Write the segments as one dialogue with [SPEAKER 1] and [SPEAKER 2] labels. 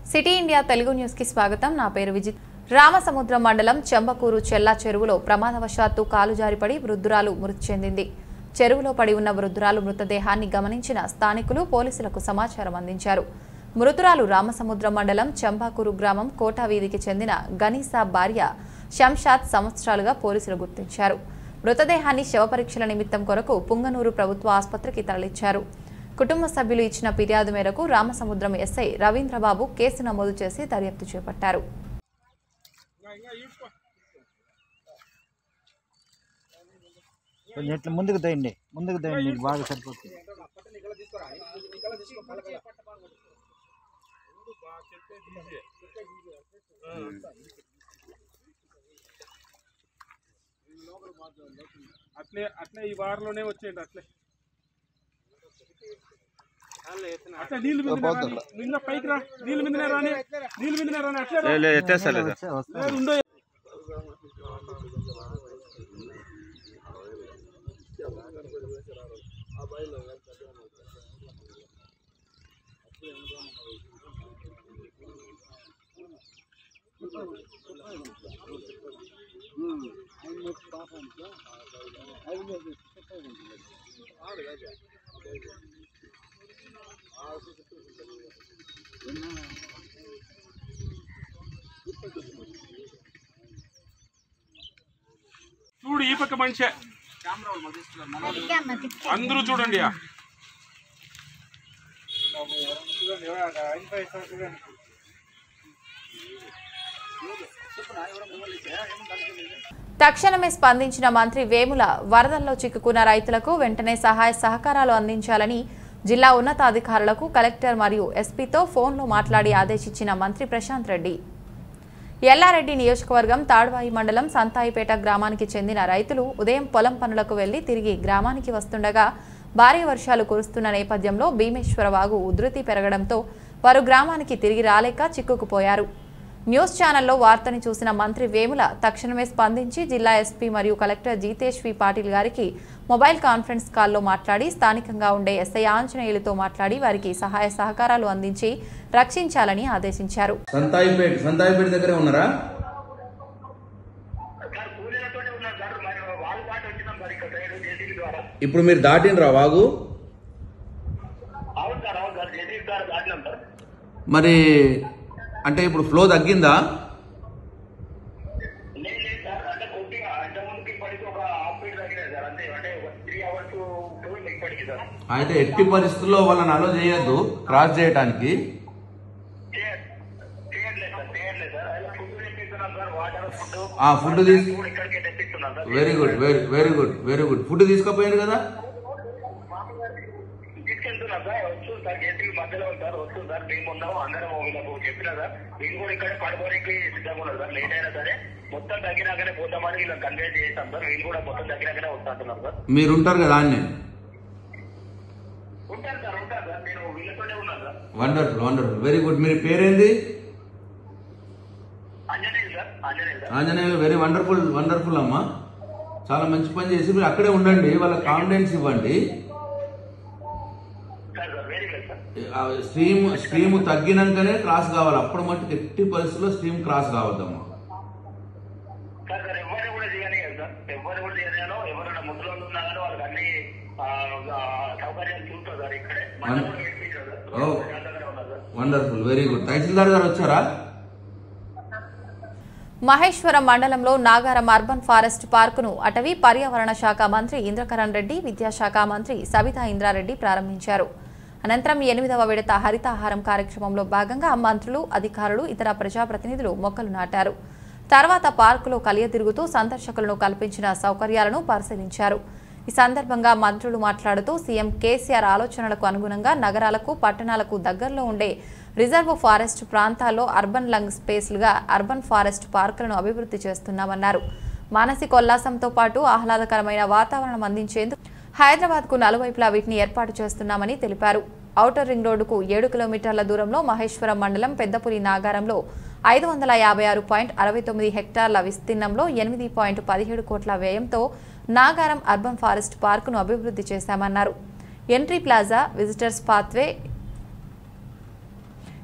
[SPEAKER 1] City India Telugu news కి స్వాగతం నా పేరు విజిత్ రామసముద్రం మండలం చెంబకూరు చెల్లా చెరువులో ప్రమాదవశాత్తు కాలు జారిపడి వృద్ధురాలు మృతి చెందింది చెరువులో పడి ఉన్న వృద్ధురాలు మృతదేహాన్ని గమనించిన స్థానికులు పోలీసులకు సమాచారం అందించారు మృతురాలు రామసముద్రం మండలం చెంబాకూరు గ్రామం కోటా వీధికి చెందిన గనీసా భార్య శంషాద్ సంవత్సరాలుగా పోలీసులు గుర్తించారు మృతదేహాన్ని శవపరీక్షల నిమిత్తం కొరకు పుంగనూరు ప్రభుత్వ ఆసుపత్రికి తరలించారు కుటుంబ సభ్యులు ఇచ్చిన ఫిర్యాదు మేరకు రామసముద్రం ఎస్ఐ రవీంద్రబాబు కేసు నమోదు చేసి దర్యాప్తు చేపట్టారు
[SPEAKER 2] కొంచెం ఇట్లా ముందుకు తేయండి ముందుకు తేయండి మీకు బాగా సరిపోతుంది
[SPEAKER 3] అట్లే అట్లే ఈ వారంలోనే వచ్చేయండి అట్లే అట్లా నీళ్ళు మీద రాని ఇంకా పైకి రా నీళ్ళు మీదనే రాని నీళ్ళు మీదనే రాని అట్లే రా.
[SPEAKER 4] ఎత్తేస్తలేదు
[SPEAKER 2] వస్తే వస్తే
[SPEAKER 3] లేదు, ఉండో. చూడు ఈ పక్క మనిషే అందరూ చూడండి ఆ.
[SPEAKER 1] తక్షణమే స్పందించిన మంత్రి వేముల వరదల్లో చిక్కుకున్న రైతులకు వెంటనే సహాయ సహకారాలు అందించాలని జిల్లా ఉన్నతాధికారులకు కలెక్టర్ మరియు ఎస్పీతో ఫోన్లో మాట్లాడి ఆదేశించిన మంత్రి ప్రశాంత్ రెడ్డి ఎల్లారెడ్డి నియోజకవర్గం తాడ్వాయి మండలం సంతాయిపేట గ్రామానికి చెందిన రైతులు ఉదయం పొలం పనులకు వెళ్లి తిరిగి గ్రామానికి వస్తుండగా భారీ వర్షాలు కురుస్తున్న నేపథ్యంలో భీమేశ్వర వాగు ఉధృతి పెరగడంతో వారు గ్రామానికి తిరిగి రాలేక చిక్కుకుపోయారు న్యూస్ ఛానల్లో వార్తని చూసిన మంత్రి వేముల తక్షణమే స్పందించి జిల్లా ఎస్పీ మరియు కలెక్టర్ జీతేష్ వి పాటిల్ గారికి మొబైల్ కాన్ఫరెన్స్ కాల్లో మాట్లాడి స్థానికంగా ఉండే ఎస్ఐ ఆంజనేయులతో మాట్లాడి వారికి సహాయ సహకారాలు అందించి రక్షించాలని ఆదేశించారు
[SPEAKER 4] సంతాయిపేట సంతాయిపేట దగ్గరే ఉన్నారా
[SPEAKER 5] సార్ కూలీలతోనే ఉన్నారు సార్ మరి వాళ్ళు పాటు వచ్చినాం సార్ ఇక్కడ సైడ్ జేసీబీ ద్వారా
[SPEAKER 4] ఇప్పుడు మీరు దాటినరా వాగు
[SPEAKER 5] అవును సార్ అవును సార్ జేసీబీ ద్వారా దాటినాం సార్
[SPEAKER 4] మరి అంటే ఇప్పుడు ఫ్లో తగ్గిందా
[SPEAKER 5] లేదు లేదు సార్ అంటే కొద్దిగా అంటే ముందుకి ఇప్పటికి ఒక హాఫ్ ఫీట్ తగ్గినాయి సార్ అంతే అంటే ఒక త్రీ అవర్స్ టూ ఇప్పటికి సార్
[SPEAKER 4] అయితే ఎట్టి పరిస్థితుల్లో వాళ్ళని అలో చేయొద్దు క్రాస్ చేయడానికి
[SPEAKER 5] చేయ- చేయట్లేదు సార్ చేయట్లేదు సార్ అయినా ఫుడ్ తెప్పిస్తున్నాం సార్ వాటర్ ఫుడ్
[SPEAKER 4] ఆ ఫుడ్ తీసు
[SPEAKER 5] కూడా ఇక్కడికే తెప్పిస్తున్నాం sir
[SPEAKER 4] very good very very good very good food తీసుకుపోయారు కదా
[SPEAKER 5] తీసుకెళ్తున్నాం సార్ వస్తుంది సార్ జేసీబీ మధ్యలో ఉంది సార్ వస్తుంది సార్ మేము ఉన్నాము అందరం వీళ్ళకు చెప్పినా సార్ వీళ్ళు కూడా ఇక్కడ పడుకోనికి సిద్ధంగా ఉన్నారు సార్ లేట్ అయినా సరే మొత్తం తగ్గినాకనే పోతామని వీళ్ళకి కన్వే చేస్తాం సార్ వీళ్ళు కూడా మొత్తం తగ్గినాకనే వస్తుంటున్నారు సార్
[SPEAKER 4] మీరు ఉంటారు కదా అన్నీ
[SPEAKER 5] ఉంటారు సార్ ఉంటారు సార్ నేను వీళ్ళతోనే ఉన్నాను sir
[SPEAKER 4] wonderful wonderful very good మీరు పేరేంది
[SPEAKER 5] Anjaneyulu sir Anjaneyulu sir
[SPEAKER 4] Anjaneyulu very wonderful wonderful అమ్మా చాలా మంచి పని చేసి మీరు అక్కడే ఉండండి వాళ్ళకి కాన్ఫిడెన్స్ ఇవ్వండి
[SPEAKER 5] sir sir very good sir
[SPEAKER 4] ఆ స్ట్రీమ్ స్ట్రీమ్ తగ్గినాకనే క్రాస్ కావాలి అప్పుడు మట్టుకు ఎట్టి పరిస్థితుల్లో స్ట్రీమ్ క్రాస్ కావద్దమ్మా
[SPEAKER 5] సార్ సార్ ఎవరిని కూడా చేయని సార్ ఎవరిని కూడా చేయను ఎవరైనా ముద్రలో ఉన్నా కానీ వాళ్ళకి అన్ని ఆ, ఆ, సౌకర్యాలు చూస్తారు సార్ ఇక్కడే మనం కూడా పెట్టించారు సార్
[SPEAKER 4] ఓ.
[SPEAKER 5] దగ్గర ఉన్నారు sir
[SPEAKER 4] wonderful very good tahsildar గారు వచ్చారా
[SPEAKER 1] మహేశ్వరం మండలంలో నాగారం అర్బన్ ఫారెస్ట్ పార్కును అటవీ పర్యావరణ శాఖ మంత్రి ఇంద్రకరణ్ రెడ్డి విద్యాశాఖ మంత్రి సబితా ఇంద్రారెడ్డి ప్రారంభించారు అనంతరం ఎనిమిదవ విడత హరితాహారం కార్యక్రమంలో భాగంగా మంత్రులు అధికారులు ఇతర ప్రజాప్రతినిధులు మొక్కలు నాటారు తర్వాత పార్కులో కలియతిరుగుతూ సందర్శకులను కల్పించిన సౌకర్యాలను పరిశీలించారు ఈ సందర్భంగా మంత్రులు మాట్లాడుతూ సీఎం కేసీఆర్ ఆలోచనలకు అనుగుణంగా నగరాలకు పట్టణాలకు దగ్గరలో ఉండే రిజర్వ్ ఫారెస్ట్ ప్రాంతాల్లో అర్బన్ లంగ్ స్పేస్లుగా అర్బన్ ఫారెస్ట్ పార్కులను అభివృద్ధి చేస్తున్నామన్నారు మానసిక ఉల్లాసంతో పాటు ఆహ్లాదకరమైన వాతావరణం అందించేందుకు హైదరాబాద్కు నలువైపులా వీటిని ఏర్పాటు చేస్తున్నామని తెలిపారు ఔటర్ రింగ్ రోడ్డుకు ఏడు కిలోమీటర్ల దూరంలో మహేశ్వరం మండలం పెద్దపురి నాగారంలో ఐదు వందల యాభై ఆరు పాయింట్ అరవై తొమ్మిది హెక్టార్ల విస్తీర్ణంలో ఎనిమిది పాయింట్ పదిహేడు కోట్ల వ్యయంతో నాగారం అర్బన్ ఫారెస్ట్ పార్కును అభివృద్ధి చేశామన్నారు entry plaza visitors pathway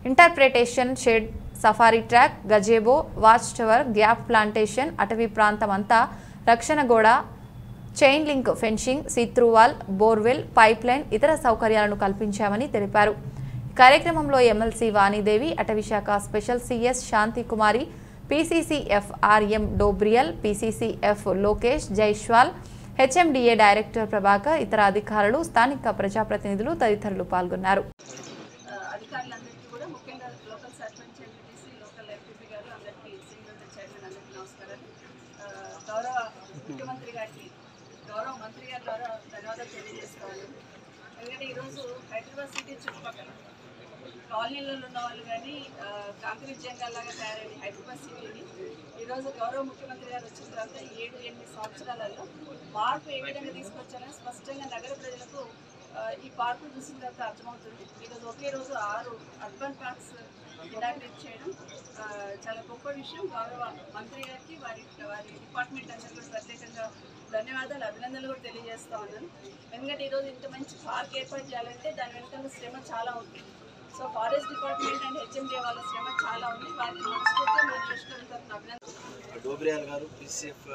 [SPEAKER 1] interpretation shed safari track gazebo watch tower gap plantation అటవీ ప్రాంతం అంతా రక్షణ గోడ చైన్ లింక్ ఫెన్సింగ్ సిత్రువాల్ బోర్వెల్ పైప్ లైన్ ఇతర సౌకర్యాలను కల్పించామని తెలిపారు ఈ కార్యక్రమంలో ఎమ్మెల్సీ వాణిదేవి అటవీశాఖ special CS Shanti Kumari PCCF RM Dobriyal PCCF Lokesh Jaiswal HMDA director Prabhakar ఇతర అధికారులు స్థానిక ప్రజాప్రతినిధులు తదితరులు పాల్గొన్నారు
[SPEAKER 6] ఆ, అధికారులందరికీ కూడా ముఖ్యంగా local sarpanch MPTC local MPP గారు అందరికీ సింగిల్ చైర్మన్ అందరికీ నమస్కారాలు ఆ, గౌరవ ముఖ్యమంత్రి గారికి గౌరవ మంత్రి గారి ద్వారా ధన్యవాదాలు తెలియజేసుకోవాలి ఎందుకంటే ఈరోజు హైదరాబాద్ సిటీ చుట్టుపక్కల కాలనీలలో ఉన్న వాళ్ళు కానీ ఆ, కాంక్రీట్ జంగాల్లాగా తయారైన హైదరాబాద్ సిటీని ఈరోజు గౌరవ ముఖ్యమంత్రి గారు వచ్చిన తర్వాత ఈ ఏడు ఎనిమిది సంవత్సరాలలో మార్పు ఏ విధంగా తీసుకొచ్చారని స్పష్టంగా నగర ప్రజలకు ఆ, ఈ పార్కు చూసిన తర్వాత అర్థమవుతుంది ఈరోజు ఒకే రోజు ఆరు అర్బన్ పార్క్స్ ఇనాగ్రేట్ చేయడం ఆ, చాలా గొప్ప విషయం గౌరవ మంత్రి గారికి వారి వారి డిపార్ట్మెంట్ అందరికీ కూడా ప్రత్యేకంగా ధన్యవాదాలు అభినందనలు కూడా తెలియజేస్తా ఉన్నాను ఎందుకంటే ఈరోజు ఇంత మంచి పార్క్ ఏర్పాటు చేయాలంటే దాని వెనుక శ్రమ చాలా ఉంది so forest department and HMD వాళ్ళ శ్రమ చాలా ఉంది వారికి మనస్ఫూర్తిగా మన నియోజకవర్గం తరఫున అభినందనలు
[SPEAKER 7] డోబ్రియాల్ గారు పీసీఎఫ్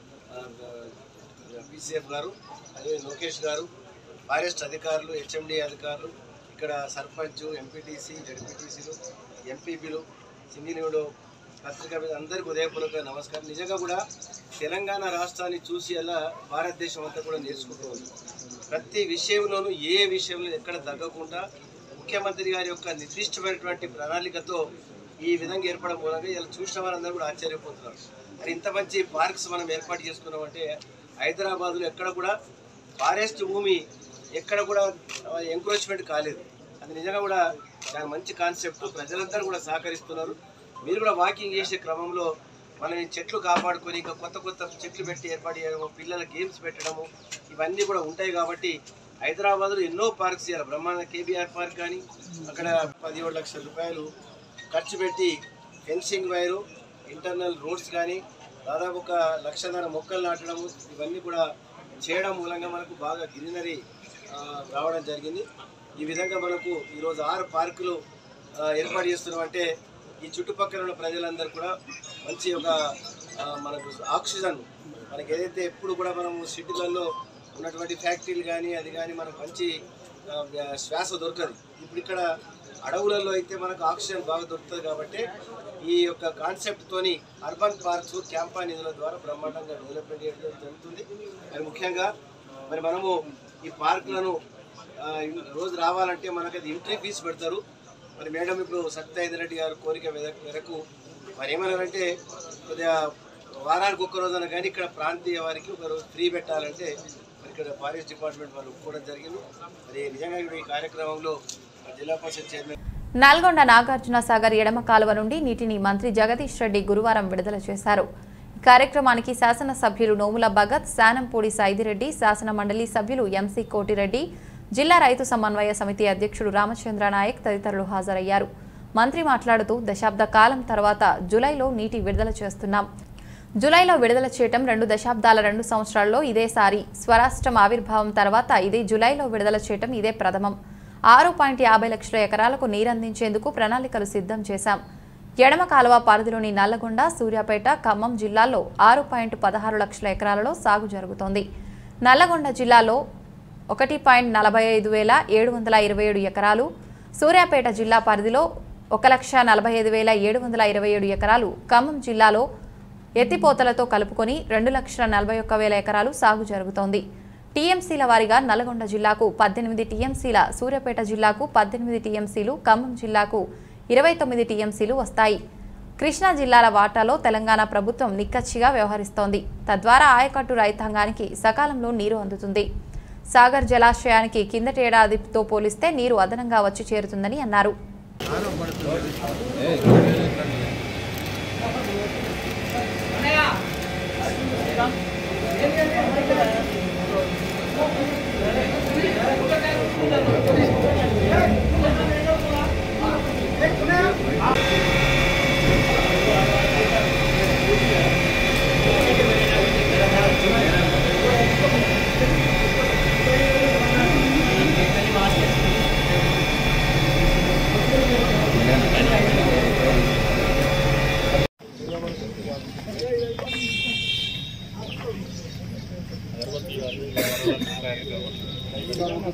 [SPEAKER 7] పీసీఎఫ్ గారు అదే లోకేష్ గారు ఫారెస్ట్ అధికారులు హెచ్ఎండి అధికారులు ఇక్కడ సర్పంచ్ ఎంపీటీసీ జడ్పీటీసీలు ఎంపీపీలు సింగినీడు పత్రికా మీద అందరికీ ఉదయపూర్వక నమస్కారం నిజంగా కూడా తెలంగాణ రాష్ట్రాన్ని చూసి అలా భారతదేశం అంతా కూడా నేర్చుకుంటూ ఉంది ప్రతి విషయంలోనూ ఏ విషయంలో ఎక్కడ తగ్గకుండా ముఖ్యమంత్రి గారి యొక్క నిర్దిష్టమైనటువంటి ప్రణాళికతో ఈ విధంగా ఏర్పడడం మూలంగా ఇలా చూసిన వారందరూ కూడా ఆశ్చర్యపోతున్నారు మరి ఇంత మంచి పార్క్స్ మనం ఏర్పాటు చేసుకున్నామంటే హైదరాబాద్లో ఎక్కడ కూడా ఫారెస్ట్ భూమి ఎక్కడ కూడా ఎంక్రోచ్మెంట్ కాలేదు అది నిజంగా కూడా చాలా మంచి కాన్సెప్ట్ ప్రజలందరూ కూడా సహకరిస్తున్నారు మీరు కూడా వాకింగ్ చేసే క్రమంలో మనం ఈ చెట్లు కాపాడుకొని ఇంకా కొత్త కొత్త చెట్లు పెట్టి ఏర్పాటు చేయడము పిల్లల గేమ్స్ పెట్టడము ఇవన్నీ కూడా ఉంటాయి కాబట్టి హైదరాబాద్లో ఎన్నో పార్క్స్ చేయాలి బ్రహ్మాండ కేబీఆర్ పార్క్ కానీ అక్కడ పదిహేడు లక్షల రూపాయలు ఖర్చు పెట్టి ఫెన్సింగ్ వైరు ఇంటర్నల్ రోడ్స్ కానీ దాదాపు ఒక లక్షన్నర మొక్కలు నాటడము ఇవన్నీ కూడా చేయడం మూలంగా మనకు బాగా గ్రీనరీ ఆ, రావడం జరిగింది ఈ విధంగా మనకు ఈరోజు ఆరు పార్కులు ఆ, ఏర్పాటు చేస్తున్నామంటే ఈ చుట్టుపక్కల ఉన్న ప్రజలందరూ కూడా మంచి ఒక ఆ, మనకు ఆక్సిజన్ మనకి ఏదైతే ఎప్పుడు కూడా మనము సిటీలలో ఉన్నటువంటి ఫ్యాక్టరీలు కానీ అది కానీ మనకు మంచి ఆ, శ్వాస దొరకదు ఇప్పుడు ఇక్కడ అడవులలో అయితే మనకు ఆక్సిజన్ బాగా దొరుకుతుంది కాబట్టి ఈ యొక్క కాన్సెప్ట్ తోని అర్బన్ పార్క్స్ క్యాంపా నిధుల ద్వారా బ్రహ్మాండంగా డెవలప్మెంట్ చేయడం జరుగుతుంది మరి ముఖ్యంగా మరి మనము ఈ పార్కులను ఆ, రోజు రావాలంటే మనకి అది ఎంట్రీ ఫీజు పెడతారు మరి మేడం ఇప్పుడు సత్యైంద్ర రెడ్డి గారు కోరిక మేర- మేరకు మరి ఏమన్నారంటే కొద్దిగా వారానికి ఒక్క రోజున కానీ ఇక్కడ ప్రాంతీయ వారికి ఒక రోజు ఫ్రీ పెట్టాలంటే మరి ఇక్కడ ఫారెస్ట్ డిపార్ట్మెంట్ వాళ్ళు ఒప్పుకోవడం జరిగింది మరి నిజంగా ఇప్పుడు ఈ కార్యక్రమంలో జిల్లా పరిషత్ చైర్మన్
[SPEAKER 1] నల్గొండ నాగార్జున సాగర్ ఎడమ కాలువ నుండి నీటిని మంత్రి జగదీష్ రెడ్డి గురువారం విడుదల చేశారు ఈ కార్యక్రమానికి శాసనసభ్యులు నోముల భగత్ శానంపూడి సైదిరెడ్డి శాసన మండలి సభ్యులు ఎంసీ కోటిరెడ్డి జిల్లా రైతు సమన్వయ సమితి అధ్యక్షుడు రామచంద్ర నాయక్ తదితరులు హాజరయ్యారు మంత్రి మాట్లాడుతూ దశాబ్ద కాలం తర్వాత జులైలో నీటి విడుదల చేస్తున్నాం జులైలో విడుదల చేయటం రెండు దశాబ్దాల రెండు సంవత్సరాల్లో ఇదేసారి స్వరాష్ట్రం ఆవిర్భావం తర్వాత ఇదే జులైలో విడుదల చేయటం ఇదే ప్రథమం ఆరు పాయింట్ యాభై లక్షల ఎకరాలకు నీరందించేందుకు ప్రణాళికలు సిద్ధం చేశాం ఎడమ కాలువ పరిధిలోని నల్లగొండ సూర్యాపేట ఖమ్మం జిల్లాల్లో ఆరు పాయింట్ పదహారు లక్షల ఎకరాలలో సాగు జరుగుతోంది నల్లగొండ జిల్లాలో ఒకటి పాయింట్ నలభై ఐదు వేల ఏడు వందల ఇరవై ఏడు ఎకరాలు సూర్యాపేట జిల్లా పరిధిలో ఒక లక్ష నలభై ఐదు వేల ఏడు వందల ఇరవై ఏడు ఎకరాలు ఖమ్మం జిల్లాలో ఎత్తిపోతలతో కలుపుకొని రెండు లక్షల నలభై ఒక్క వేల ఎకరాలు సాగు జరుగుతోంది టీఎంసీల వారీగా నల్గొండ జిల్లాకు పద్దెనిమిది టీఎంసీల సూర్యాపేట జిల్లాకు పద్దెనిమిది టీఎంసీలు ఖమ్మం జిల్లాకు ఇరవై తొమ్మిది టీఎంసీలు వస్తాయి కృష్ణా జిల్లాల వాటాలో తెలంగాణ ప్రభుత్వం నిక్కచ్చిగా వ్యవహరిస్తోంది తద్వారా ఆయకట్టు రైతాంగానికి సకాలంలో నీరు అందుతుంది సాగర్ జలాశయానికి కిందటి ఏడాదితో పోలిస్తే నీరు అదనంగా వచ్చి చేరుతుందని అన్నారు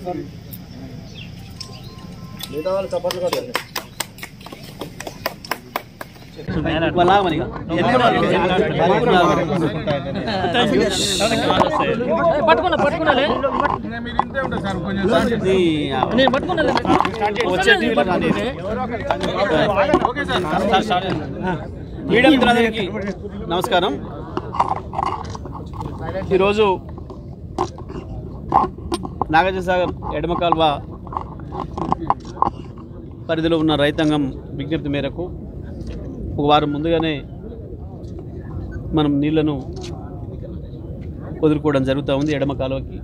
[SPEAKER 8] మీడియా మిత్రులందరికీ నమస్కారం ఈరోజు నాగార్జున సాగర్ ఎడమ కాల్వ పరిధిలో ఉన్న రైతాంగం విజ్ఞప్తి మేరకు ఒక వారం ముందుగానే మనం నీళ్లను వదులుకోవడం జరుగుతూ ఉంది ఎడమ కాలువకి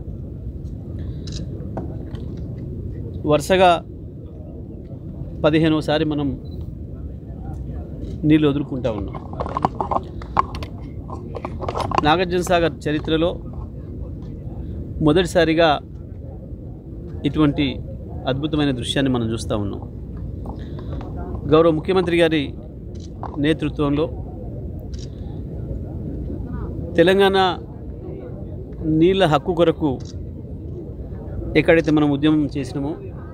[SPEAKER 8] వరుసగా పదిహేనోసారి మనం నీళ్ళు వదులుకుంటా ఉన్నాం నాగార్జున సాగర్ చరిత్రలో మొదటిసారిగా ఇటువంటి అద్భుతమైన దృశ్యాన్ని మనం చూస్తూ ఉన్నాం గౌరవ ముఖ్యమంత్రి గారి నేతృత్వంలో తెలంగాణ నీళ్ళ హక్కు కొరకు ఎక్కడైతే మనం ఉద్యమం చేసినామో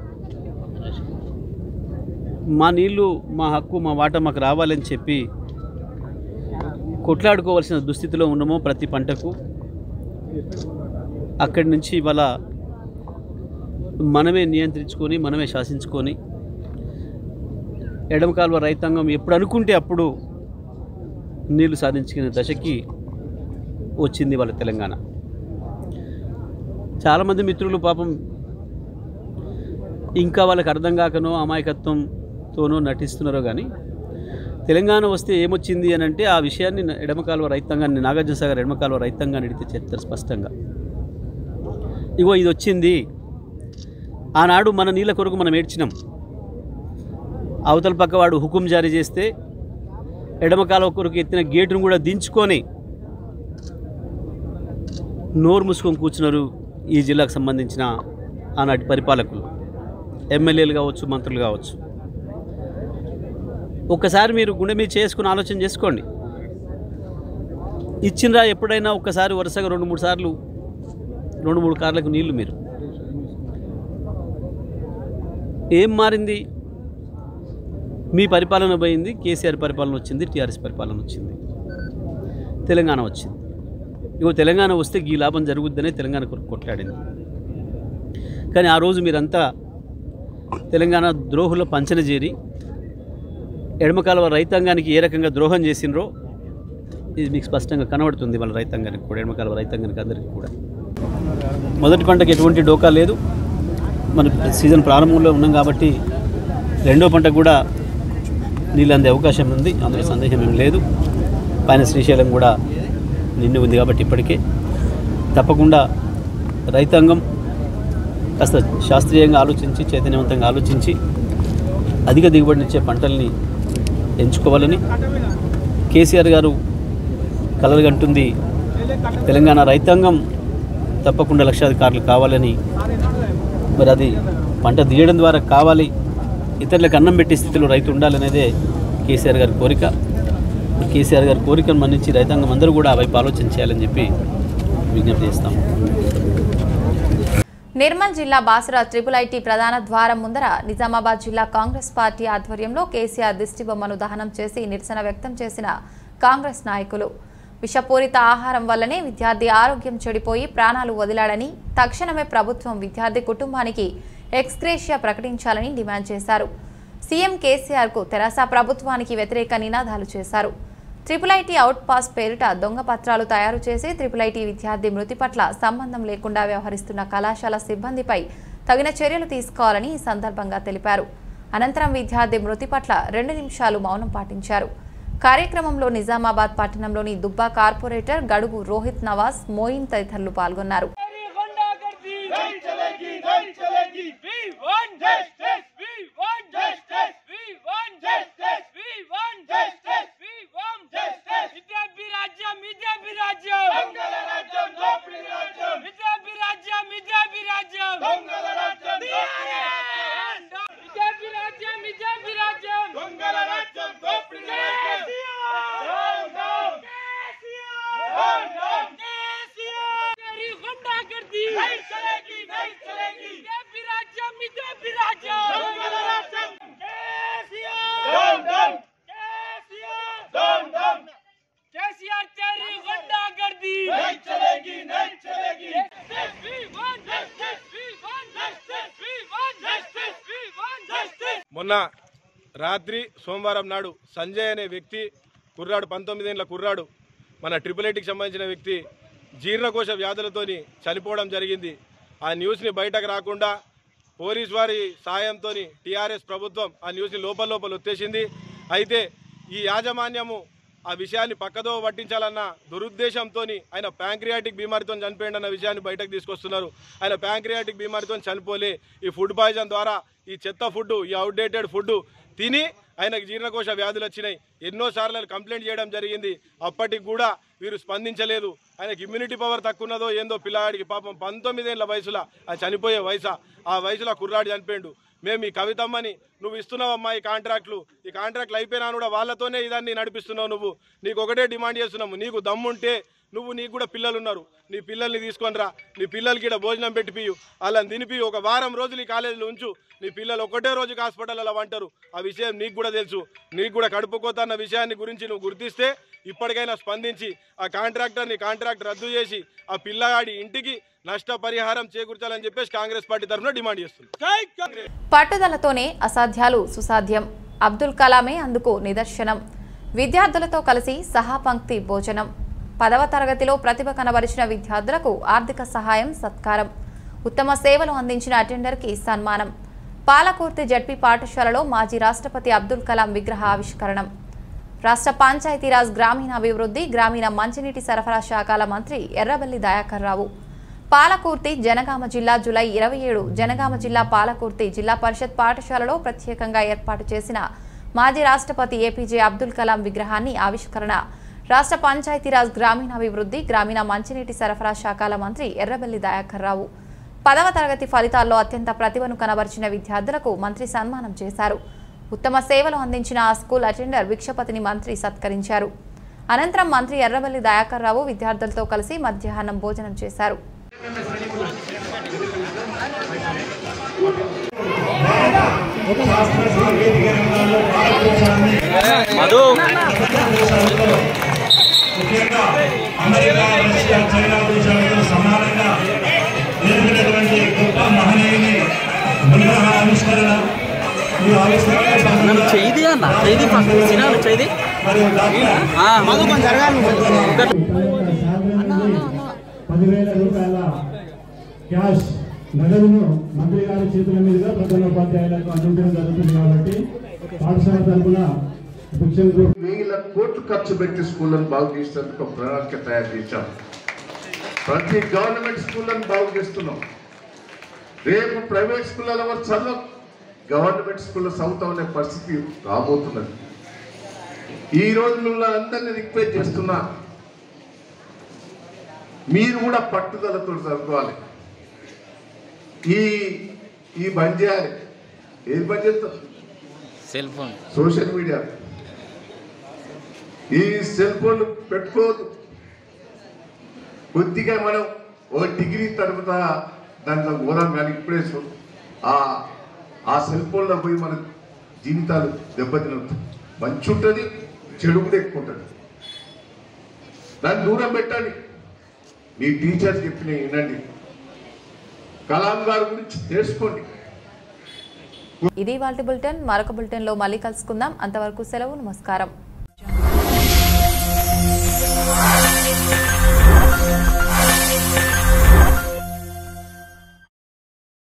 [SPEAKER 8] మా నీళ్ళు మా హక్కు మా వాటా మాకు రావాలని చెప్పి కొట్లాడుకోవాల్సిన దుస్థితిలో ఉన్నామో ప్రతి పంటకు అక్కడి నుంచి ఇవాళ మనమే నియంత్రించుకొని మనమే శాసించుకొని ఎడమ కాలువ రైతాంగం ఎప్పుడు అనుకుంటే అప్పుడు నీళ్లు సాధించుకునే దశకి వచ్చింది వాళ్ళ తెలంగాణ చాలామంది మిత్రులు పాపం ఇంకా వాళ్ళకి అర్థం కాకనో అమాయకత్వంతోనో నటిస్తున్నారో కానీ తెలంగాణ వస్తే ఏమొచ్చింది అని అంటే ఆ విషయాన్ని ఎడమకాలువ రైతాంగాన్ని నాగార్జున సాగర్ ఎడమకాలువ రైతాంగాన్ని అడిగితే చెప్తారు స్పష్టంగా ఇగో ఇది వచ్చింది ఆనాడు మన నీళ్ళ కొరకు మనం ఏడ్చినాం అవతల పక్క వాడు హుకుం జారీ చేస్తే ఎడమకాలువ కొరకు ఎత్తిన గేటును కూడా దించుకొని నోరు మూసుకొని కూర్చున్నారు ఈ జిల్లాకు సంబంధించిన ఆనాటి పరిపాలకులు ఎమ్మెల్యేలు కావచ్చు మంత్రులు కావచ్చు ఒక్కసారి మీరు గుండె మీద చేసుకుని ఆలోచన చేసుకోండి ఇచ్చినరా ఎప్పుడైనా ఒక్కసారి వరుసగా రెండు మూడు సార్లు రెండు మూడు కార్లకు నీళ్లు మీరు ఏం మారింది మీ పరిపాలన పోయింది కేసీఆర్ పరిపాలన వచ్చింది టీఆర్ఎస్ పరిపాలన వచ్చింది తెలంగాణ వచ్చింది ఇగో తెలంగాణ వస్తే ఈ లాభం జరుగుద్దనే తెలంగాణ కొరకు కొట్లాడింది కానీ ఆ రోజు మీరంతా తెలంగాణ ద్రోహుల పంచన చేరి ఎడమకాలువ రైతాంగానికి ఏ రకంగా ద్రోహం చేసినరో ఇది మీకు స్పష్టంగా కనబడుతుంది వాళ్ళ రైతాంగానికి కూడా ఎడమకాలువ రైతాంగానికి అందరికీ కూడా మొదటి పంటకి ఎటువంటి డోకా లేదు మన సీజన్ ప్రారంభంలో ఉన్నాం కాబట్టి రెండో పంటకు కూడా నీళ్ళు అందే అవకాశం ఉంది అందులో సందేహం ఏం లేదు పైన శ్రీశైలం కూడా నిండి ఉంది కాబట్టి ఇప్పటికే తప్పకుండా రైతాంగం కాస్త శాస్త్రీయంగా ఆలోచించి చైతన్యవంతంగా ఆలోచించి అధిక దిగుబడినిచ్చే పంటల్ని ఎంచుకోవాలని కేసీఆర్ గారు కలలుగంటుంది తెలంగాణ రైతాంగం తప్పకుండా లక్షాధికారులు కావాలని మరి అది పంట తీయడం ద్వారా కావాలి ఇతరులకు అన్నం పెట్టే స్థితిలో రైతు ఉండాలనేదే కేసీఆర్ గారి కోరిక కేసీఆర్ గారి కోరికను మన్నించి రైతాంగం అందరూ కూడా ఆ వైపు ఆలోచన చేయాలని చెప్పి విజ్ఞప్తి చేస్తాము
[SPEAKER 1] నిర్మల్ జిల్లా బాసరా ట్రిపుల్ ఐటీ ప్రధాన ద్వారం ముందర నిజామాబాద్ జిల్లా కాంగ్రెస్ పార్టీ ఆధ్వర్యంలో కేసీఆర్ దిష్టిబొమ్మను దహనం చేసి నిరసన వ్యక్తం చేసిన కాంగ్రెస్ నాయకులు విషపూరిత ఆహారం వల్లనే విద్యార్థి ఆరోగ్యం చెడిపోయి ప్రాణాలు వదిలాడని తక్షణమే ప్రభుత్వం విద్యార్థి కుటుంబానికి ఎక్స్గ్రేషియా ప్రకటించాలని డిమాండ్ చేశారు సీఎం కేసీఆర్కు తెరాస ప్రభుత్వానికి వ్యతిరేక నినాదాలు చేశారు ట్రిపుల్ ఐటీ అవుట్ పాస్ పేరిట దొంగ పత్రాలు తయారు చేసి ట్రిపుల్ ఐటీ విద్యార్థి మృతి పట్ల సంబంధం లేకుండా వ్యవహరిస్తున్న కళాశాల సిబ్బందిపై తగిన చర్యలు తీసుకోవాలని ఈ సందర్భంగా తెలిపారు అనంతరం విద్యార్థి మృతి పట్ల రెండు నిమిషాలు మౌనం పాటించారు కార్యక్రమంలో నిజామాబాద్ పట్టణంలోని దుబ్బా కార్పొరేటర్ గడుగు రోహిత్ నవాజ్ మోయిన్ తదితరులు పాల్గొన్నారు
[SPEAKER 9] గుండా
[SPEAKER 3] మొన్న రాత్రి సోమవారం నాడు సంజయ్ అనే వ్యక్తి కుర్రాడు పంతొమ్మిదేళ్ళ కుర్రాడు మన ట్రిపుల్ ఐటీకి సంబంధించిన వ్యక్తి జీర్ణకోశ వ్యాధులతోని చనిపోవడం జరిగింది ఆ న్యూస్ని బయటకు రాకుండా పోలీస్ వారి సాయంతో టీఆర్ఎస్ ప్రభుత్వం ఆ న్యూస్ని లోపల లోపల వచ్చేసింది అయితే ఈ యాజమాన్యము ఆ విషయాన్ని పక్కదో పట్టించాలన్న దురుద్దేశంతో ఆయన ప్యాంక్రియాటిక్ బీమారితో చనిపోయిందన్న విషయాన్ని బయటకు తీసుకొస్తున్నారు ఆయన ప్యాంక్రియాటిక్ బీమారితో చనిపోలే ఈ ఫుడ్ పాయిజన్ ద్వారా ఈ చెత్త ఫుడ్ ఈ అవుట్డేటెడ్ ఫుడ్ తిని ఆయనకు జీర్ణకోశ వ్యాధులు వచ్చినాయి ఎన్నోసార్లు ఆయన కంప్లైంట్ చేయడం జరిగింది అప్పటికి కూడా వీరు స్పందించలేదు ఆయనకి ఇమ్యూనిటీ పవర్ తక్కువ ఉన్నదో ఏందో పిల్లాడికి పాపం పంతొమ్మిదేళ్ల వయసులో ఆ చనిపోయే వయసు ఆ వయసులో కుర్రాడు చనిపోయిండు మేము ఈ కవితమ్మని నువ్వు ఇస్తున్నావమ్మా ఈ కాంట్రాక్ట్లు ఈ కాంట్రాక్ట్లు అయిపోయినా కూడా వాళ్ళతోనే ఇదాన్ని నడిపిస్తున్నావు నువ్వు నీకు ఒకటే డిమాండ్ చేస్తున్నాము నీకు దమ్ముంటే నువ్వు నీకు కూడా పిల్లలు ఉన్నారు నీ పిల్లల్ని తీసుకొని రా నీ పిల్లలకి ఇక్కడ భోజనం పెట్టిపియు వాళ్ళని తినిపి ఒక వారం రోజులు ఈ కాలేజీలో ఉంచు నీ పిల్లలు ఒకటే రోజుకి హాస్పిటల్ అలా వంటారు ఆ విషయం నీకు కూడా తెలుసు నీకు కూడా కడుపు కోత అన్న విషయాన్ని గురించి నువ్వు గుర్తిస్తే ఇప్పటికైనా స్పందించి ఆ కాంట్రాక్టర్ని కాంట్రాక్ట్ రద్దు చేసి ఆ పిల్లగాడి ఇంటికి నష్టపరిహారం చేకూర్చాలని చెప్పేసి కాంగ్రెస్ పార్టీ తరఫున డిమాండ్ చేస్తుంది
[SPEAKER 1] పట్టుదలతోనే అసాధ్యాలు సుసాధ్యం అబ్దుల్ కలామే అందుకు నిదర్శనం విద్యార్థులతో కలిసి సహాపంక్తి భోజనం పదవ తరగతిలో ప్రతిభ కనబరిచిన విద్యార్థులకు ఆర్థిక సహాయం సత్కారం ఉత్తమ సేవలు అందించిన అటెండర్కి సన్మానం పాలకుర్తి జడ్పీ పాఠశాలలో మాజీ రాష్ట్రపతి అబ్దుల్ కలాం విగ్రహ ఆవిష్కరణం రాష్ట్ర పంచాయతీరాజ్ గ్రామీణాభివృద్ధి గ్రామీణ మంచినీటి సరఫరా శాఖల మంత్రి ఎర్రబెల్లి దయాకర్ రావు పాలకుర్తి జనగామ జిల్లా జూలై ఇరవై ఏడు జనగామ జిల్లా పాలకుర్తి జిల్లా పరిషత్ పాఠశాలలో ప్రత్యేకంగా ఏర్పాటు చేసిన మాజీ రాష్ట్రపతి ఏపీజే అబ్దుల్ కలాం విగ్రహాన్ని ఆవిష్కరణ రాష్ట్ర పంచాయతీరాజ్ గ్రామీణాభివృద్ధి గ్రామీణ మంచినీటి సరఫరా శాఖల మంత్రి ఎర్రబెల్లి దయాకర్ రావు పదవ తరగతి ఫలితాల్లో అత్యంత ప్రతిభను కనబరిచిన విద్యార్థులకు మంత్రి సన్మానం చేశారు ఉత్తమ సేవలు అందించిన ఆ స్కూల్ అటెండర్ భిక్షపతిని మంత్రి సత్కరించారు అనంతరం మంత్రి ఎర్రబెల్లి దయాకర్ రావు విద్యార్థులతో కలిసి మధ్యాహ్నం భోజనం చేశారు
[SPEAKER 9] ముఖ్యంగా అమెరికా రష్యా చైనా దేశాలతో సమానంగా ఎదిగినటువంటి గొప్ప మహనీయుని విగ్రహ ఆవిష్కరణ ఈ ఆవిష్కరణ సందర్భంగా
[SPEAKER 10] చేయి అన్న చేయి సినాలు చేయి
[SPEAKER 9] మరియు డాక్టర్
[SPEAKER 10] మధు కొంచెం జరగాలి
[SPEAKER 9] పదివేల రూపాయల క్యాష్ నగదును మంత్రి గారి చేతుల మీదుగా ప్రధానోపాధ్యాయులకు అందించడం జరుగుతుంది కాబట్టి పాఠశాల తరఫున శిక్షణ గ్రూప్
[SPEAKER 11] వేల కోట్లు ఖర్చు పెట్టి స్కూళ్ళను బాగు చేసేందుకు ఒక ప్రణాళిక తయారు చేశాం ప్రతి గవర్నమెంట్ స్కూళ్ళను బాగు చేస్తున్నాం రేపు ప్రైవేట్ స్కూళ్ళ వారు చదువు గవర్నమెంట్ స్కూల్లో చదువుతాం అనే పరిస్థితి రాబోతున్నది ఈ రోజు మిమ్మల్ని అందరినీ రిక్వెస్ట్ చేస్తున్నా మీరు కూడా పట్టుదలతో చదువుకోవాలి ఈ ఈ బంద్ చేయాలి ఏది బంద్ చేస్తాం
[SPEAKER 10] సెల్ ఫోన్
[SPEAKER 11] సోషల్ మీడియా ఈ సెల్ ఫోన్ పెట్టుకోవద్దు కొద్దిగా మనం ఓ డిగ్రీ తర్వాత దాంట్లో పోదాం కానీ ఇప్పుడే సో- ఆ ఆ సెల్ ఫోన్లో పోయి మన జీవితాలు దెబ్బతినవుతాయి మంచి ఉంటుంది చెడు కూడా ఎక్కువ ఉంటుంది దాన్ని దూరం పెట్టండి మీ టీచర్ చెప్పిన వినండి కలాం గారి గురించి తెలుసుకోండి
[SPEAKER 1] ఇది వాళ్ళ బులెటిన్ మరొక బులెటిన్లో మళ్ళీ కలుసుకుందాం అంతవరకు సెలవు నమస్కారం